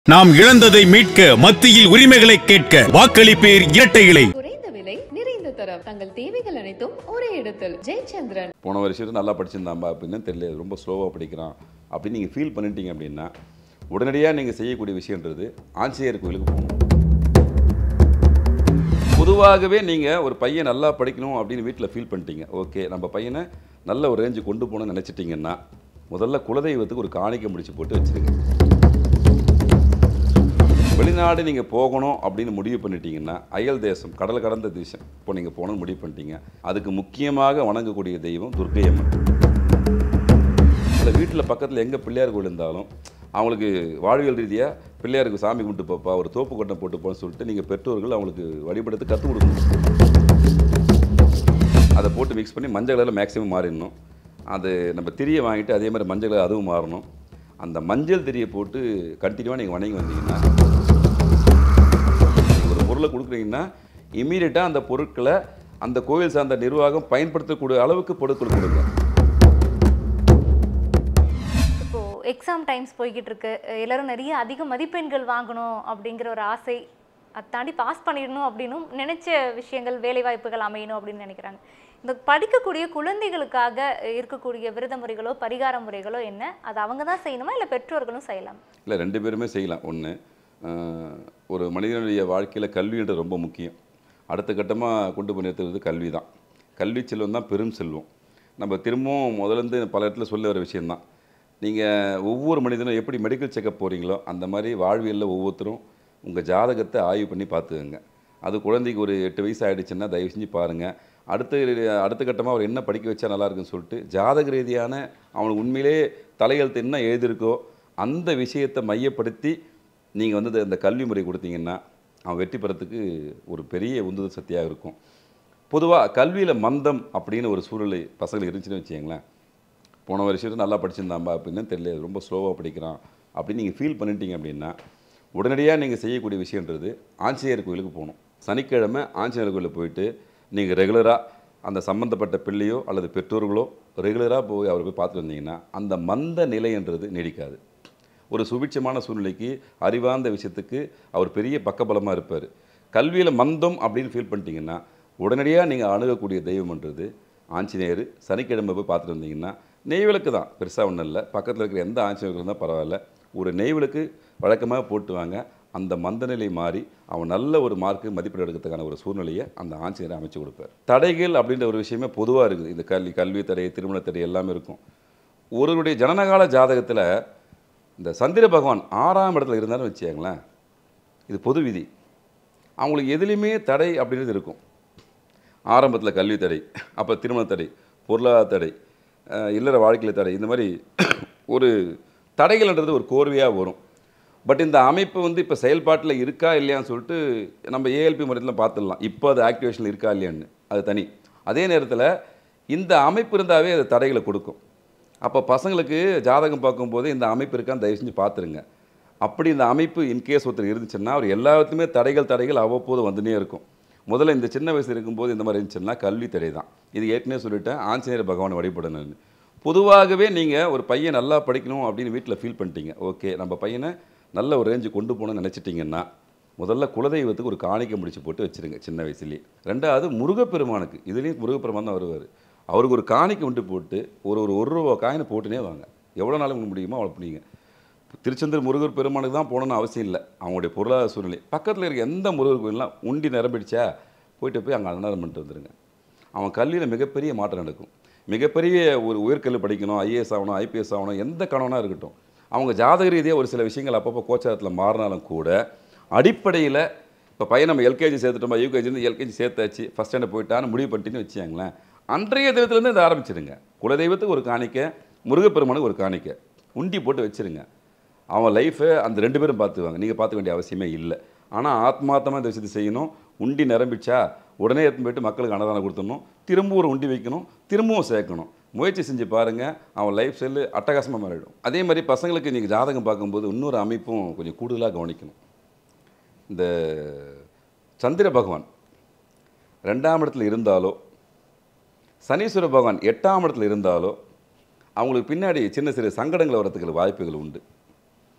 நாம் இழந்ததை மீட்க மத்தியில் உரிமைகளை கேட்க வாக்களிப்பேர் இரட்டை இலை குறைந்த விலை நிறைந்த தரம் தங்கள் தேவைகள் அனைத்தும் ஒரே இடத்தில் ஜெயச்சந்திரன் போன வருஷம் நல்லா படிச்சிருந்தாம்பா அப்படின்னு தெரியல ரொம்ப ஸ்லோவாக படிக்கிறான் அப்படின்னு நீங்கள் ஃபீல் பண்ணிட்டீங்க அப்படின்னா உடனடியாக நீங்கள் செய்யக்கூடிய விஷயன்றது ஆஞ்சநேயர் கோயிலுக்கு போகணும் பொதுவாகவே நீங்கள் ஒரு பையன் நல்லா படிக்கணும் அப்படின்னு வீட்டில் ஃபீல் பண்ணிட்டீங்க ஓகே நம்ம பையனை நல்ல ஒரு ரேஞ்சு கொண்டு போகணும்னு நினச்சிட்டிங்கன்னா முதல்ல குலதெய்வத்துக்கு ஒரு காணிக்கை முடிச்சு போட்டு வச்சுருங்க வெளிநாடு நீங்கள் போகணும் அப்படின்னு முடிவு பண்ணிட்டீங்கன்னா அயல் தேசம் கடல் கடந்த தேசம் இப்போ நீங்கள் போகணும்னு முடிவு பண்ணிட்டீங்க அதுக்கு முக்கியமாக வணங்கக்கூடிய தெய்வம் துர்க்கை அம்மன் இல்லை வீட்டில் பக்கத்தில் எங்கே பிள்ளையார் கோயில் இருந்தாலும் அவங்களுக்கு வாழ்வியல் ரீதியாக பிள்ளையாருக்கு சாமி கும்பிட்டு போப்பா ஒரு தோப்பு கொட்டை போட்டு போன்னு சொல்லிட்டு நீங்கள் பெற்றோர்கள் அவங்களுக்கு வழிபடுறது கற்றுக் கொடுக்கணும் அதை போட்டு மிக்ஸ் பண்ணி மஞ்சள் கலரில் மேக்ஸிமம் மாறிடணும் அது நம்ம திரியை வாங்கிட்டு அதே மாதிரி மஞ்சள் கலர் அதுவும் மாறணும் அந்த மஞ்சள் திரியை போட்டு கண்டினியூவாக நீங்கள் வணங்கி வந்தீங்கன்னா நீங்க ஒரு பொருளை கொடுக்குறீங்கன்னா இமீடியட்டாக அந்த பொருட்களை அந்த கோவில் சார்ந்த நிர்வாகம் பயன்படுத்தக்கூடிய அளவுக்கு பொருட்கள் கொடுங்க இப்போ எக்ஸாம் டைம்ஸ் போய்கிட்டு இருக்கு எல்லாரும் நிறைய அதிக மதிப்பெண்கள் வாங்கணும் அப்படிங்கிற ஒரு ஆசை அதை தாண்டி பாஸ் பண்ணிடணும் அப்படின்னும் நினைச்ச விஷயங்கள் வேலை வாய்ப்புகள் அமையணும் அப்படின்னு நினைக்கிறாங்க இந்த படிக்கக்கூடிய குழந்தைகளுக்காக இருக்கக்கூடிய விரத முறைகளோ பரிகார முறைகளோ என்ன அது அவங்க தான் செய்யணுமா இல்லை பெற்றோர்களும் செய்யலாம் இல்லை ரெண்டு பேருமே செய்யலாம் ஒன்று ஒரு மனிதனுடைய வாழ்க்கையில் கல்வின்றது ரொம்ப முக்கியம் அடுத்த கட்டமாக கொண்டு போய் நிறுத்துறது கல்வி தான் கல்வி செல்வம் தான் பெரும் செல்வம் நம்ம திரும்பவும் முதலேருந்து பல இடத்துல சொல்ல வர விஷயந்தான் நீங்கள் ஒவ்வொரு மனிதனும் எப்படி மெடிக்கல் செக்கப் போகிறீங்களோ அந்த மாதிரி வாழ்வியலில் ஒவ்வொருத்தரும் உங்கள் ஜாதகத்தை ஆய்வு பண்ணி பார்த்துக்கோங்க அது குழந்தைக்கு ஒரு எட்டு வயசு ஆகிடுச்சுன்னா தயவு செஞ்சு பாருங்கள் அடுத்த அடுத்த கட்டமாக அவர் என்ன படிக்க வச்சா நல்லா இருக்குன்னு சொல்லிட்டு ஜாதக ரீதியான அவனுக்கு உண்மையிலே தலையெழுத்து என்ன எழுதியிருக்கோ அந்த விஷயத்தை மையப்படுத்தி நீங்கள் வந்து இந்த கல்வி முறை கொடுத்தீங்கன்னா அவன் வெற்றி பெறத்துக்கு ஒரு பெரிய உந்துதல் சக்தியாக இருக்கும் பொதுவாக கல்வியில் மந்தம் அப்படின்னு ஒரு சூழ்நிலை பசங்களுக்கு இருந்துச்சுன்னு வச்சுக்கங்களேன் போன வருஷம் நல்லா படிச்சிருந்தாம்பா அப்படின்னு தெரியல ரொம்ப ஸ்லோவாக படிக்கிறான் அப்படின்னு நீங்கள் ஃபீல் பண்ணிட்டீங்க அப்படின்னா உடனடியாக நீங்கள் செய்யக்கூடிய விஷயன்றது ஆஞ்சநேயர் கோயிலுக்கு போகணும் சனிக்கிழமை ஆஞ்சநேயர் கோயிலுக்கு போயிட்டு நீங்கள் ரெகுலராக அந்த சம்மந்தப்பட்ட பிள்ளையோ அல்லது பெற்றோர்களோ ரெகுலராக போய் அவரை போய் பார்த்துட்டு வந்தீங்கன்னா அந்த மந்த நிலைன்றது நீடிக்காது ஒரு சுபிட்சமான சூழ்நிலைக்கு அறிவார்ந்த விஷயத்துக்கு அவர் பெரிய பக்கபலமாக இருப்பார் கல்வியில் மந்தம் அப்படின்னு ஃபீல் பண்ணிட்டீங்கன்னா உடனடியாக நீங்கள் அணுகக்கூடிய தெய்வம்ன்றது ஆஞ்சநேயர் சனிக்கிழமை போய் பார்த்துட்டு வந்தீங்கன்னா நெய்விளக்கு தான் பெருசாக ஒன்றும் இல்லை பக்கத்தில் இருக்கிற எந்த ஆஞ்சநேயர் இருந்தால் பரவாயில்ல ஒரு நெய்விளக்கு வழக்கமாக போட்டுவாங்க அந்த மந்தநிலை மாறி அவன் நல்ல ஒரு மார்க்கு மதிப்பீடு எடுக்கிறதுக்கான ஒரு சூழ்நிலையை அந்த ஆஞ்சநேயர் அமைச்சு கொடுப்பார் தடைகள் அப்படின்ற ஒரு விஷயமே பொதுவாக இருக்குது இந்த கல்வி கல்வி தடை திருமண தடை எல்லாமே இருக்கும் ஒருவருடைய ஜனனகால ஜாதகத்தில் இந்த சந்திர பகவான் ஆறாம் இடத்துல இருந்தாலும் வச்சுக்கங்களேன் இது பொது விதி அவங்களுக்கு எதுலேயுமே தடை அப்படின்றது இருக்கும் ஆரம்பத்தில் கல்வி தடை அப்போ திருமண தடை பொருளாதார தடை அஹ் இல்லற வாழ்க்கையில் தடை இந்த மாதிரி ஒரு தடைகள்ன்றது ஒரு கோர்வையாக வரும் பட் இந்த அமைப்பு வந்து இப்போ செயல்பாட்டில் இருக்கா இல்லையான்னு சொல்லிட்டு நம்ம ஏஎல்பி முறையில் பார்த்துடலாம் இப்போ அது ஆக்டிவேஷனில் இருக்கா இல்லையான்னு அது தனி அதே நேரத்தில் இந்த அமைப்பு இருந்தாவே அது தடைகளை கொடுக்கும் அப்போ பசங்களுக்கு ஜாதகம் பார்க்கும்போது இந்த அமைப்பு இருக்கான்னு தயவு செஞ்சு பார்த்துருங்க அப்படி இந்த அமைப்பு இன்கேஸ் ஒருத்தர் இருந்துச்சுன்னா அவர் எல்லாத்துலேயுமே தடைகள் தடைகள் அவ்வப்போது வந்துனே இருக்கும் முதல்ல இந்த சின்ன வயசு இருக்கும்போது இந்த மாதிரி இருந்துச்சுன்னா கல்வி தடை தான் இது ஏற்கனவே சொல்லிட்டேன் ஆஞ்சநேயர் பகவானை வழிபடணும்னு பொதுவாகவே நீங்கள் ஒரு பையன் நல்லா படிக்கணும் அப்படின்னு வீட்டில் ஃபீல் பண்ணிட்டீங்க ஓகே நம்ம பையனை நல்ல ஒரு ரேஞ்சு கொண்டு போகணும்னு நினச்சிட்டிங்கன்னா முதல்ல குலதெய்வத்துக்கு ஒரு காணிக்கை முடிச்சு போட்டு வச்சுருங்க சின்ன வயசுலேயே ரெண்டாவது முருகப்பெருமானுக்கு இதுலேயும் முருகப்பெருமான் தான் வருவார் அவருக்கு ஒரு காணிக்கை உண்டு போட்டு ஒரு ஒரு ஒரு ரூபா காயினை போட்டுனே வாங்க எவ்வளோ நாளுக்கு முடியுமோ அவ்வளோ பிடிங்க திருச்செந்தூர் முருகர் பெருமானுக்கு தான் போகணும்னு அவசியம் இல்லை அவங்களுடைய பொருளாதார சூழ்நிலை பக்கத்தில் இருக்க எந்த முருகர் கோயிலாம் உண்டி நிரம்பிடுச்சா போயிட்டு போய் அங்கே அன்னதானம் பண்ணிட்டு வந்துடுங்க அவன் கல்வியில் மிகப்பெரிய மாற்றம் நடக்கும் மிகப்பெரிய ஒரு உயர்கல்வி படிக்கணும் ஐஏஎஸ் ஆகணும் ஐபிஎஸ் ஆகணும் எந்த கணவனாக இருக்கட்டும் அவங்க ஜாதக ரீதியாக ஒரு சில விஷயங்கள் அப்பப்போ கோச்சாரத்தில் மாறினாலும் கூட அடிப்படையில் இப்போ பையன் நம்ம எல்கேஜி சேர்த்துட்டோமா யூகேஜிலேருந்து எல்கேஜி சேர்த்தாச்சு ஃபஸ்ட் ஸ்டாண்டர்ட் போயிட்டான்னு முடிவு பண்ணிட்டுன்னு வச்சுக்கோங்களேன் அன்றைய தினத்துலேருந்து இதை ஆரம்பிச்சிருங்க குலதெய்வத்துக்கு ஒரு காணிக்க முருகப்பெருமானுக்கு ஒரு காணிக்க உண்டி போட்டு வச்சுருங்க அவன் லைஃபை அந்த ரெண்டு பேரும் பார்த்துக்குவாங்க நீங்கள் பார்த்துக்க வேண்டிய அவசியமே இல்லை ஆனால் ஆத்மார்த்தமாக இந்த விஷயத்தை செய்யணும் உண்டி நிரம்பிச்சா உடனே எடுத்துன்னு போயிட்டு மக்களுக்கு அன்னதானம் கொடுத்துடணும் திரும்பவும் ஒரு உண்டி வைக்கணும் திரும்பவும் சேர்க்கணும் முயற்சி செஞ்சு பாருங்கள் அவன் லைஃப் ஸ்டைலு அட்டகாசமாக மாறிடும் அதே மாதிரி பசங்களுக்கு நீங்கள் ஜாதகம் பார்க்கும்போது இன்னொரு அமைப்பும் கொஞ்சம் கூடுதலாக கவனிக்கணும் இந்த சந்திர பகவான் ரெண்டாம் இடத்துல இருந்தாலோ சனீஸ்வர பகவான் எட்டாம் இடத்துல இருந்தாலோ அவங்களுக்கு பின்னாடி சின்ன சிறு சங்கடங்கள் வரத்துக்கு வாய்ப்புகள் உண்டு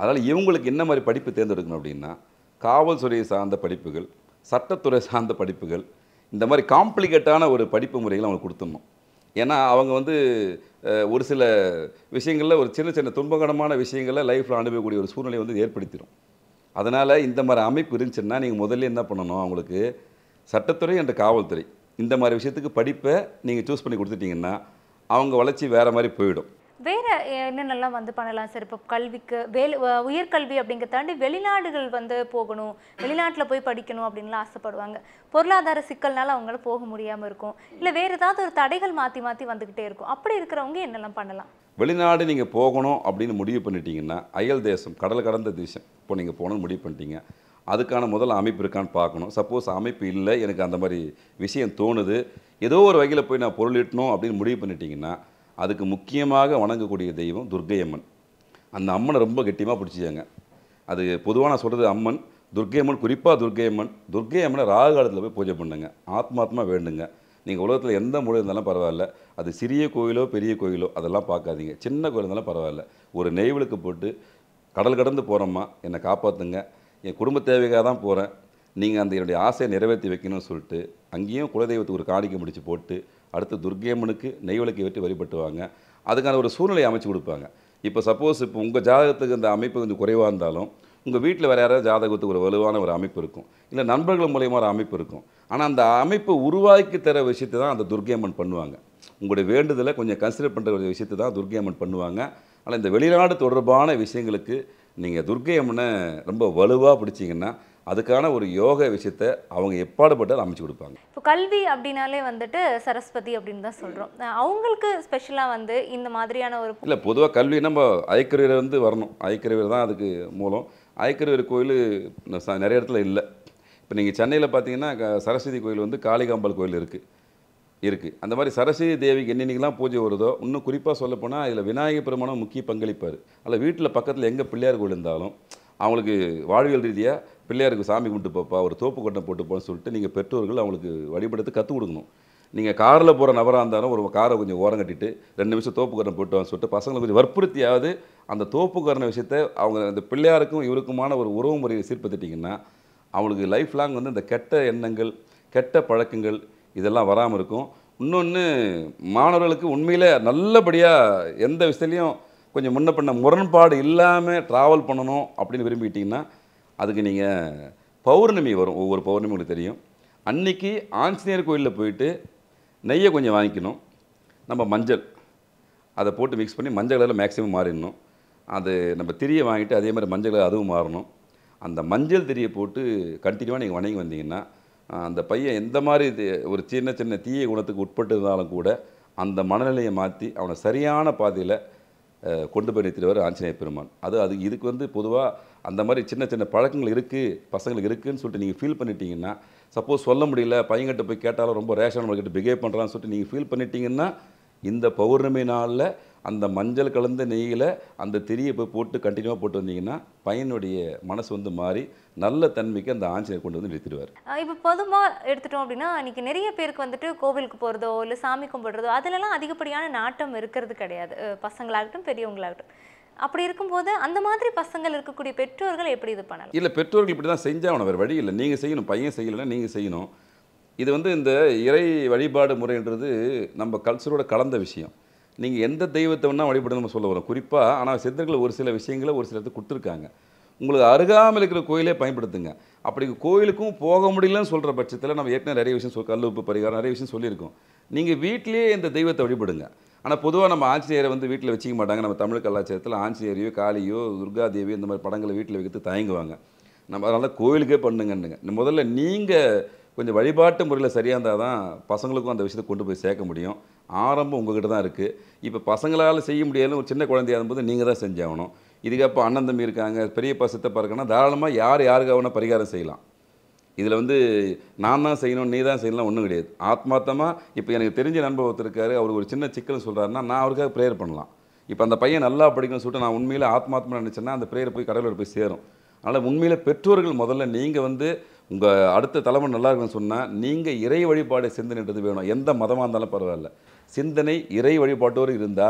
அதனால் இவங்களுக்கு என்ன மாதிரி படிப்பு தேர்ந்தெடுக்கணும் அப்படின்னா காவல்துறையை சார்ந்த படிப்புகள் சட்டத்துறை சார்ந்த படிப்புகள் இந்த மாதிரி காம்ப்ளிகேட்டான ஒரு படிப்பு முறைகளை அவங்களுக்கு கொடுத்துடணும் ஏன்னா அவங்க வந்து அஹ், ஒரு சில விஷயங்களில் ஒரு சின்ன சின்ன துன்பகரமான விஷயங்களை லைஃப்பில் அனுபவக்கூடிய ஒரு சூழ்நிலையை வந்து ஏற்படுத்திடும் அதனால் இந்த மாதிரி அமைப்பு இருந்துச்சுன்னா நீங்கள் முதல்ல என்ன பண்ணணும் அவங்களுக்கு சட்டத்துறை என்ற காவல்துறை இந்த மாதிரி விஷயத்துக்கு படிப்பை நீங்கள் சூஸ் பண்ணி கொடுத்துட்டீங்கன்னா அவங்க வளர்ச்சி வேறு மாதிரி போயிடும் வேற என்னென்னலாம் வந்து பண்ணலாம் சார் இப்போ கல்விக்கு வேலை அஹ் உயர்கல்வி அப்படிங்கிறத தாண்டி வெளிநாடுகள் வந்து போகணும் வெளிநாட்டில் போய் படிக்கணும் அப்படின்லாம் ஆசைப்படுவாங்க பொருளாதார சிக்கல்னால அவங்களால போக முடியாமல் இருக்கும் இல்லை வேற ஏதாவது ஒரு தடைகள் மாற்றி மாற்றி வந்துக்கிட்டே இருக்கும் அப்படி இருக்கிறவங்க என்னெல்லாம் பண்ணலாம் வெளிநாடு நீங்கள் போகணும் அப்படின்னு முடிவு பண்ணிட்டீங்கன்னா அயல் தேசம் கடல் கடந்த தேசம் இப்போ நீங்கள் போகணும்னு முடிவு பண்ணிட்டீங்க அதுக்கான முதல் அமைப்பு இருக்கான்னு பார்க்கணும் சப்போஸ் அமைப்பு இல்லை எனக்கு அந்த மாதிரி விஷயம் தோணுது ஏதோ ஒரு வகையில் போய் நான் பொருளீட்டணும் அப்படின்னு முடிவு பண்ணிட்டீங்கன்னா அதுக்கு முக்கியமாக வணங்கக்கூடிய தெய்வம் துர்க்கையம்மன் அந்த அம்மனை ரொம்ப கெட்டியமாக பிடிச்சியாங்க அது பொதுவாக நான் சொல்கிறது அம்மன் துர்க்கையம்மன் குறிப்பாக துர்க்கையம்மன் துர்க்கையம்மனை ராகு காலத்தில் போய் பூஜை பண்ணுங்க ஆத்மாத்மா வேண்டுங்க நீங்கள் உலகத்தில் எந்த மொழி இருந்தாலும் பரவாயில்ல அது சிறிய கோயிலோ பெரிய கோயிலோ அதெல்லாம் பார்க்காதீங்க சின்ன கோயில் இருந்தாலும் பரவாயில்ல ஒரு நெய்விளக்கு போட்டு கடல் கடந்து போகிறோம்மா என்னை காப்பாற்றுங்க என் குடும்ப தேவைக்காக தான் போகிறேன் நீங்கள் அந்த என்னுடைய ஆசையை நிறைவேற்றி வைக்கணும்னு சொல்லிட்டு அங்கேயும் குலதெய்வத்துக்கு ஒரு காணிக்கை முடிச்சு போட்டு அடுத்து துர்க்கையம்மனுக்கு நெய்விளக்கை வெட்டி வழிபட்டுவாங்க அதுக்கான ஒரு சூழ்நிலையை அமைச்சு கொடுப்பாங்க இப்போ சப்போஸ் இப்போ உங்கள் ஜாதகத்துக்கு அந்த அமைப்பு கொஞ்சம் குறைவாக இருந்தாலும் உங்கள் வீட்டில் வேறு யாராவது ஜாதகத்துக்கு ஒரு வலுவான ஒரு அமைப்பு இருக்கும் இல்லை நண்பர்கள் மூலயமா ஒரு அமைப்பு இருக்கும் ஆனால் அந்த அமைப்பை உருவாக்கி தர விஷயத்தை தான் அந்த துர்க்கையம்மன் பண்ணுவாங்க உங்களுடைய வேண்டுதலை கொஞ்சம் கன்சிடர் பண்ணுற ஒரு விஷயத்தை தான் துர்க்கையம்மன் பண்ணுவாங்க ஆனால் இந்த வெளிநாடு தொடர்பான விஷயங்களுக்கு நீங்கள் துர்க்கையம்மனை ரொம்ப வலுவாக பிடிச்சிங்கன்னா அதுக்கான ஒரு யோக விஷயத்தை அவங்க எப்பாடுபட்டாலும் அமைச்சு கொடுப்பாங்க இப்போ கல்வி அப்படின்னாலே வந்துட்டு சரஸ்வதி அப்படின்னு தான் சொல்கிறோம் அவங்களுக்கு ஸ்பெஷலாக வந்து இந்த மாதிரியான ஒரு இல்லை பொதுவாக கல்வி நம்ம ஐக்கருவியர் வந்து வரணும் ஐக்கருவியர் தான் அதுக்கு மூலம் ஐக்கருவியர் கோயில் ந- நிறைய இடத்துல இல்லை இப்போ நீங்கள் சென்னையில் பார்த்தீங்கன்னா க- சரஸ்வதி கோயில் வந்து காளிகாம்பாள் கோயில் இருக்குது இருக்குது அந்த மாதிரி சரஸ்வதி தேவிக்கு என்னென்னலாம் பூஜை வருதோ இன்னும் குறிப்பாக சொல்லப்போனால் இதில் விநாயகர் பெருமானம் முக்கிய பங்களிப்பார் அதில் வீட்டில் பக்கத்தில் எங்கே பிள்ளையார் கோயில் இருந்தாலும் அவங்களுக்கு வாழ்வியல் ரீதியாக பிள்ளையாருக்கு சாமி கும்பிட்டு போப்பா ஒரு தோப்பு கொட்டை போட்டு போன்னு சொல்லிட்டு நீங்கள் பெற்றோர்கள் அவங்களுக்கு வழிபடுத்து கற்றுக் கொடுக்கணும் நீங்கள் காரில் போகிற நபராக இருந்தாலும் ஒரு காரை கொஞ்சம் ஓரம் கட்டிட்டு ரெண்டு நிமிஷம் தோப்பு கரணம் போட்டு வான்னு சொல்லிட்டு பசங்களை கொஞ்சம் வற்புறுத்தியாவது அந்த தோப்பு கரண விஷயத்தை அவங்க அந்த பிள்ளையாருக்கும் இவருக்குமான ஒரு உறவு முறையை சீர்படுத்திட்டிங்கன்னா அவங்களுக்கு லைஃப் லாங் வந்து இந்த கெட்ட எண்ணங்கள் கெட்ட பழக்கங்கள் இதெல்லாம் வராமல் இருக்கும் இன்னொன்று மாணவர்களுக்கு உண்மையிலே நல்லபடியாக எந்த விஷயத்துலையும் கொஞ்சம் முன்ன பின்ன முரண்பாடு இல்லாமல் ட்ராவல் பண்ணணும் அப்படின்னு விரும்பிக்கிட்டிங்கன்னா அதுக்கு நீங்கள் பௌர்ணமி வரும் ஒவ்வொரு பௌர்ணமி உங்களுக்கு தெரியும் அன்னைக்கு ஆஞ்சநேயர் கோயிலில் போயிட்டு நெய்யை கொஞ்சம் வாங்கிக்கணும் நம்ம மஞ்சள் அதை போட்டு மிக்ஸ் பண்ணி மஞ்சள் கலரில் மேக்ஸிமம் மாறிடணும் அது நம்ம திரியை வாங்கிட்டு அதே மாதிரி மஞ்சள் கலர் அதுவும் மாறணும் அந்த மஞ்சள் திரியை போட்டு கண்டினியூவாக நீங்கள் வணங்கி வந்தீங்கன்னா ஆஹ், அந்த பையன் எந்த மாதிரி இது ஒரு சின்ன சின்ன தீய குணத்துக்கு உட்பட்டு இருந்தாலும் கூட அந்த மனநிலையை மாற்றி அவனை சரியான பாதையில் அஹ், கொண்டு போய் நிறுத்திடுவார் ஆஞ்சநேய பெருமான் அது அது இதுக்கு வந்து பொதுவாக அந்த மாதிரி சின்ன சின்ன பழக்கங்கள் இருக்குது பசங்களுக்கு இருக்குன்னு சொல்லிட்டு நீங்கள் ஃபீல் பண்ணிட்டீங்கன்னா சப்போஸ் சொல்ல முடியல பையன்கிட்ட போய் கேட்டாலும் ரொம்ப ரேஷன் நம்மகிட்ட பிஹேவ் பண்ணுறான்னு சொல்லிட்டு நீங்கள் ஃபீல் பண்ணிட்டீங்கன்னா இந்த பௌர்ணமி நாளில் அந்த மஞ்சள் கலந்த நெய்யில் அந்த திரியை போய் போட்டு கண்டினியூவாக போட்டு வந்தீங்கன்னா பையனுடைய மனசு வந்து மாறி நல்ல தன்மைக்கு அந்த ஆஞ்சநேயர் கொண்டு வந்து நிறுத்திடுவார் அஹ் இப்போ பொதுவாக எடுத்துட்டோம் அப்படின்னா இன்னைக்கு நிறைய பேருக்கு வந்துட்டு கோவிலுக்கு போகிறதோ இல்லை சாமி கும்பிடுறதோ அதுலலாம் அதிகப்படியான நாட்டம் இருக்கிறது கிடையாது அஹ் பசங்களாகட்டும் பெரியவங்களாகட்டும் அப்படி இருக்கும்போது அந்த மாதிரி பசங்கள் இருக்கக்கூடிய பெற்றோர்கள் எப்படி இது பண்ணலாம் இல்லை பெற்றோர்கள் இப்படி தான் செஞ்சாகணும் வேறு வழி இல்லை நீங்கள் செய்யணும் பையன் செய்யலைன்னா நீங்கள் செய்யணும் இது வந்து இந்த இறை வழிபாடு முறைன்றது நம்ம கல்ச்சரோட கலந்த விஷயம் நீங்கள் எந்த தெய்வத்தை வேணால் வழிபட நம்ம சொல்ல வரோம் குறிப்பாக ஆனால் சித்தர்கள் ஒரு சில விஷயங்களை ஒரு சில இடத்துக்கு கொடுத்துருக்காங்க உங்களுக்கு அருகாமல் இருக்கிற கோயிலே பயன்படுத்துங்க அப்படி கோயிலுக்கும் போக முடியலன்னு சொல்கிற பட்சத்தில் நம்ம ஏற்கனவே நிறைய விஷயம் சொல் கல் உப்பு பரிகாரம் நிறைய விஷயம் சொல்லியிருக்கோம் நீங்கள் வீட்டிலேயே இந்த தெய்வத்தை வழிபடுங்க ஆனால் பொதுவாக நம்ம ஆஞ்சநேயரை வந்து வீட்டில் வச்சிக்க மாட்டாங்க நம்ம தமிழ் கலாச்சாரத்தில் ஆஞ்சநேயரையோ காளியோ துர்கா தேவியோ இந்த மாதிரி படங்களை வீட்டில் வைக்கிறது தயங்குவாங்க நம்ம அதனால் கோயிலுக்கே பண்ணுங்கன்னுங்க இந்த முதல்ல நீங்கள் கொஞ்சம் வழிபாட்டு முறையில் சரியாக இருந்தால் தான் பசங்களுக்கும் அந்த விஷயத்தை கொண்டு போய் சேர்க்க முடியும் ஆரம்பம் உங்ககிட்ட தான் இருக்குது இப்போ பசங்களால் செய்ய முடியாதுன்னு ஒரு சின்ன குழந்தையா இருக்கும்போது நீங்கள் தான் செஞ்சாகணும் இதுக்கு அப்போ அண்ணன் தம்பி இருக்காங்க பெரியப்பா சித்தப்பா இருக்காங்கன்னா தாராளமாக யார் யாருக்காக வேணால் பரிகாரம் செய்யலாம் இதில் வந்து நான் தான் செய்யணும் நீ தான் செய்யலாம் ஒன்றும் கிடையாது ஆத்மார்த்தமாக இப்போ எனக்கு தெரிஞ்ச நண்பர் ஒருத்தர் இருக்காரு அவர் ஒரு சின்ன சிக்கல் சொல்கிறாருன்னா நான் அவருக்காக ப்ரேயர் பண்ணலாம் இப்போ அந்த பையன் நல்லா படிக்கணும்னு சொல்லிட்டு நான் உண்மையில் ஆத்மாத்மா நினச்சேன்னா அந்த ப்ரேயர் போய் கடவுளோட போய் சேரும் அதனால் உண்மையில் பெற்றோர்கள் முதல்ல நீங்கள் வந்து உங்கள் அடுத்த தலைமுறை நல்லா இருக்குன்னு சொன்னால் நீங்கள் இறை வழிபாடு சிந்தனைன்றது வேணும் எந்த மதமாக இருந்தாலும் பரவாயில்ல சிந்தனை இறை வழிபாட்டோடு இருந்தால்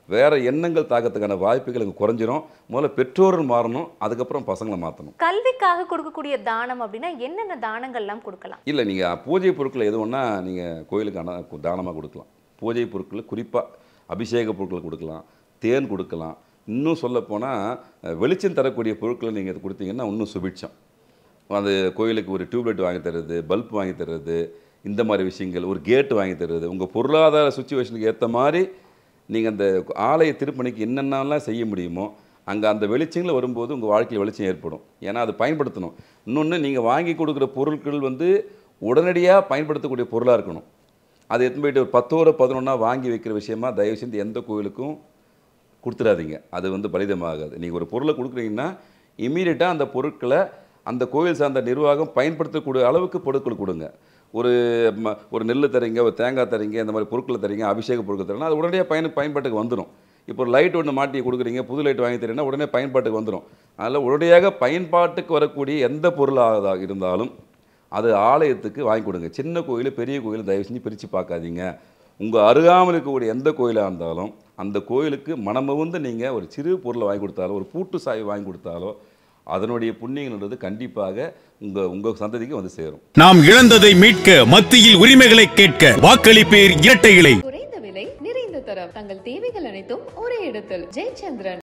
வேறு எண்ணங்கள் தாக்கத்துக்கான வாய்ப்புகள் இங்கே குறைஞ்சிரும் முதல்ல பெற்றோர்கள் மாறணும் அதுக்கப்புறம் பசங்களை மாற்றணும் கல்விக்காக கொடுக்கக்கூடிய தானம் அப்படின்னா என்னென்ன தானங்கள்லாம் கொடுக்கலாம் இல்லை நீங்கள் பூஜை பொருட்கள் எது ஒன்றா நீங்கள் கோயிலுக்கு அன தானமாக கொடுக்கலாம் பூஜை பொருட்கள் குறிப்பாக அபிஷேக பொருட்கள் கொடுக்கலாம் தேன் கொடுக்கலாம் இன்னும் சொல்லப்போனால் வெளிச்சம் தரக்கூடிய பொருட்களை நீங்கள் கொடுத்தீங்கன்னா இன்னும் சுபிட்சம் அது கோயிலுக்கு ஒரு டியூப்லைட் வாங்கி தர்றது பல்ப் வாங்கி தர்றது இந்த மாதிரி விஷயங்கள் ஒரு கேட் வாங்கி தர்றது உங்கள் பொருளாதார சுச்சுவேஷனுக்கு ஏற்ற மாதிரி நீங்கள் அந்த ஆலய திருப்பணிக்கு என்னென்னலாம் செய்ய முடியுமோ அங்கே அந்த வெளிச்சங்கள் வரும்போது உங்கள் வாழ்க்கையில் வெளிச்சம் ஏற்படும் ஏன்னா அது பயன்படுத்தணும் இன்னொன்று நீங்கள் வாங்கி கொடுக்குற பொருட்கள் வந்து உடனடியாக பயன்படுத்தக்கூடிய பொருளாக இருக்கணும் அது எடுத்துன்னு போயிட்டு ஒரு பத்தோட பதினொன்றா வாங்கி வைக்கிற விஷயமா தயவு செஞ்சு எந்த கோயிலுக்கும் கொடுத்துடாதீங்க அது வந்து பலிதமாகாது நீங்கள் ஒரு பொருளை கொடுக்குறீங்கன்னா இமீடியட்டாக அந்த பொருட்களை அந்த கோவில் சார்ந்த நிர்வாகம் பயன்படுத்தக்கூடிய அளவுக்கு பொருட்கள் கொடுங்க ஒரு ம- ஒரு நெல் தரீங்க ஒரு தேங்காய் தரீங்க இந்த மாதிரி பொருட்களை தரீங்க அபிஷேக பொருட்கள் தரீங்கன்னா அது உடனடியாக பயன் பயன்பாட்டுக்கு வந்துடும் இப்போ ஒரு லைட் ஒன்று மாட்டி கொடுக்குறீங்க புது லைட் வாங்கி தரீங்கன்னா உடனே பயன்பாட்டுக்கு வந்துடும் அதில் உடனடியாக பயன்பாட்டுக்கு வரக்கூடிய எந்த பொருளாக இருந்தாலும் அது ஆலயத்துக்கு வாங்கி கொடுங்க சின்ன கோயில் பெரிய கோயில் தயவு செஞ்சு பிரித்து பார்க்காதீங்க உங்கள் அருகாமல் இருக்கக்கூடிய எந்த கோயிலாக இருந்தாலும் அந்த கோயிலுக்கு மனமுவந்து நீங்கள் ஒரு சிறு பொருளை வாங்கி கொடுத்தாலோ ஒரு பூட்டு சாவி வாங்கி கொடுத்தாலோ அதனுடைய புண்ணியங்கள்ன்றது கண்டிப்பாக உங்கள் உங்கள் சந்ததிக்கு வந்து சேரும் நாம் இழந்ததை மீட்க மத்தியில் உரிமைகளை கேட்க வாக்களிப்பேர் இரட்டை இலை குறைந்த விலை நிறைந்த தரம் தங்கள் தேவைகள் அனைத்தும் ஒரே இடத்தில் ஜெயச்சந்திரன்